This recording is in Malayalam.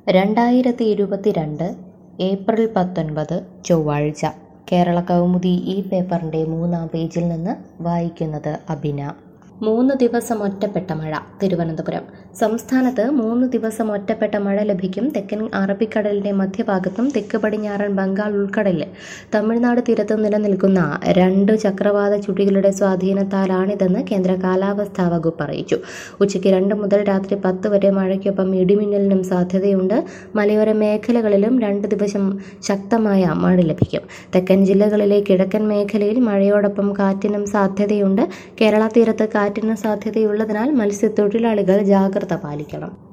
രണ്ടായിരത്തി ഇരുപത്തിരണ്ട് ഏപ്രിൽ പത്തൊൻപത് ചൊവ്വാഴ്ച കേരള കൗമുദി ഈ പേപ്പറിൻ്റെ മൂന്നാം പേജിൽ നിന്ന് വായിക്കുന്നത് അബിന മൂന്ന് ദിവസം ഒറ്റപ്പെട്ട മഴ തിരുവനന്തപുരം സംസ്ഥാനത്ത് മൂന്ന് ദിവസം ഒറ്റപ്പെട്ട മഴ ലഭിക്കും തെക്കൻ അറബിക്കടലിന്റെ മധ്യഭാഗത്തും തെക്ക് പടിഞ്ഞാറൻ ബംഗാൾ ഉൾക്കടലിൽ തമിഴ്നാട് തീരത്തും നിലനിൽക്കുന്ന രണ്ട് ചക്രവാത ചുഴികളുടെ സ്വാധീനത്താലാണിതെന്ന് കേന്ദ്ര കാലാവസ്ഥാ വകുപ്പ് അറിയിച്ചു ഉച്ചയ്ക്ക് രണ്ട് മുതൽ രാത്രി പത്ത് വരെ മഴയ്ക്കൊപ്പം ഇടിമിന്നലിനും സാധ്യതയുണ്ട് മലയോര മേഖലകളിലും രണ്ട് ദിവസം ശക്തമായ മഴ ലഭിക്കും തെക്കൻ ജില്ലകളിലെ കിഴക്കൻ മേഖലയിൽ മഴയോടൊപ്പം കാറ്റിനും സാധ്യതയുണ്ട് കേരള തീരത്ത് കാറ്റിന് സാധ്യതയുള്ളതിനാൽ മത്സ്യത്തൊഴിലാളികൾ ജാഗ്രത പാലിക്കണം